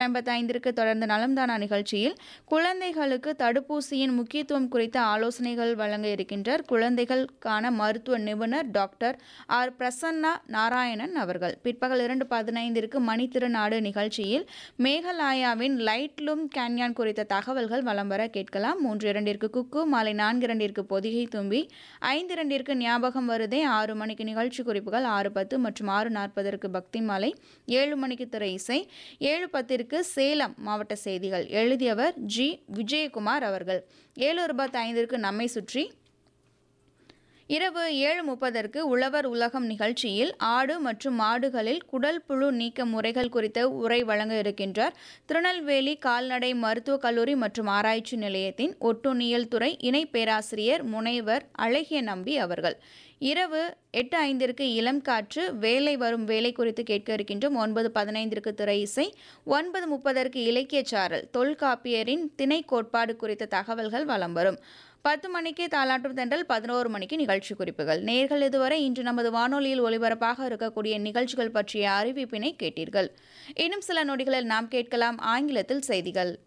ஐம்பத்தைந்திற்கு தொடர்ந்து நலம்தானா நிகழ்ச்சியில் குழந்தைகளுக்கு தடுப்பூசியின் முக்கியத்துவம் குறித்த ஆலோசனைகள் வழங்க இருக்கின்றார் குழந்தைகளுக்கான மருத்துவ நிபுணர் டாக்டர் ஆர் பிரசன்னா நாராயணன் அவர்கள் பிற்பகல் இரண்டு பதினைந்திற்கு மணித்திருநாடு நிகழ்ச்சியில் மேகலாயாவின் லைட்லூம் கேன்யான் குறித்த தகவல்கள் வலம் வர கேட்கலாம் மூன்று இரண்டிற்கு குக்கு மாலை நான்கு இரண்டிற்கு பொதிகை தும்பி ஐந்து இரண்டிற்கு ஞாபகம் வருதே ஆறு மணிக்கு நிகழ்ச்சி குறிப்புகள் ஆறு பத்து மற்றும் ஆறு நாற்பதற்கு பக்தி மாலை ஏழு மணிக்கு திரை இசை ஏழு பத்திற்கு சேலம் மாவட்ட செய்திகள் எழுதியவர் ஜி விஜயகுமார் அவர்கள் ஏழு இருபத்தி ஐந்திற்கு நம்மை சுற்றி இரவு ஏழு முப்பதற்கு உழவர் உலகம் நிகழ்ச்சியில் ஆடு மற்றும் மாடுகளில் குடல் புழு நீக்க முறைகள் குறித்த உரை வழங்க இருக்கின்றார் திருநெல்வேலி கால்நடை மருத்துவக் கல்லூரி மற்றும் ஆராய்ச்சி நிலையத்தின் ஒட்டுண்ணியல் துறை இணை பேராசிரியர் முனைவர் அழகிய நம்பி அவர்கள் இரவு எட்டு ஐந்திற்கு இளம் காற்று வேலை வரும் வேலை குறித்து கேட்க இருக்கின்றோம் ஒன்பது பதினைந்திற்கு திரை இசை ஒன்பது முப்பதற்கு இலக்கியச் சாரல் தொல்காப்பியரின் திணை கோட்பாடு குறித்த தகவல்கள் வலம் வரும் பத்து மணிக்கு தாலாட்டும் தென்றல் பதினோரு மணிக்கு நிகழ்ச்சி குறிப்புகள் நேர்கள் இதுவரை இன்று நமது வானொலியில் ஒலிபரப்பாக இருக்கக்கூடிய நிகழ்ச்சிகள் பற்றிய அறிவிப்பினை கேட்டீர்கள் இன்னும் சில நொடிகளில் நாம் கேட்கலாம் ஆங்கிலத்தில் செய்திகள்